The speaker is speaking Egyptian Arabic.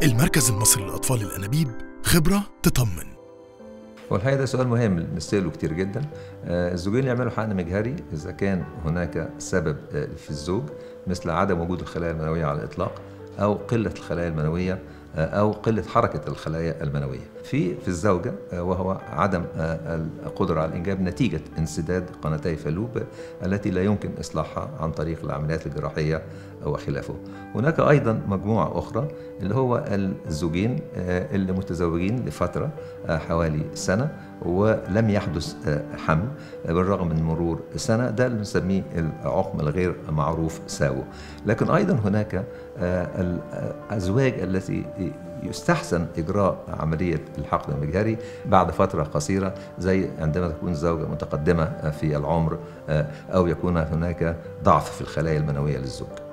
المركز المصري للأطفال الأنابيب خبرة تطمن والحقيقه ده سؤال مهم بنساله كتير جدا آه، الزوجين يعملوا حقن مجهري اذا كان هناك سبب آه، في الزوج مثل عدم وجود الخلايا المنويه على الاطلاق او قله الخلايا المنويه آه، او قله حركه الخلايا المنويه في في الزوجه آه، وهو عدم آه، القدره على الانجاب نتيجه انسداد قناتي فالوب التي لا يمكن اصلاحها عن طريق العمليات الجراحيه وخلافه هناك ايضا مجموعه اخرى اللي هو الزوجين آه، اللي متزوجين لفتره آه، حوالي سنه ولم يحدث آه، حمل آه، بالرغم من مرور سنه ده اللي بنسميه العقم الغير معروف ساو لكن ايضا هناك آه، الازواج التي يستحسن اجراء عمليه الحقن المجهري بعد فتره قصيره زي عندما تكون الزوجه متقدمه في العمر آه، او يكون هناك ضعف في الخلايا المنويه للزوج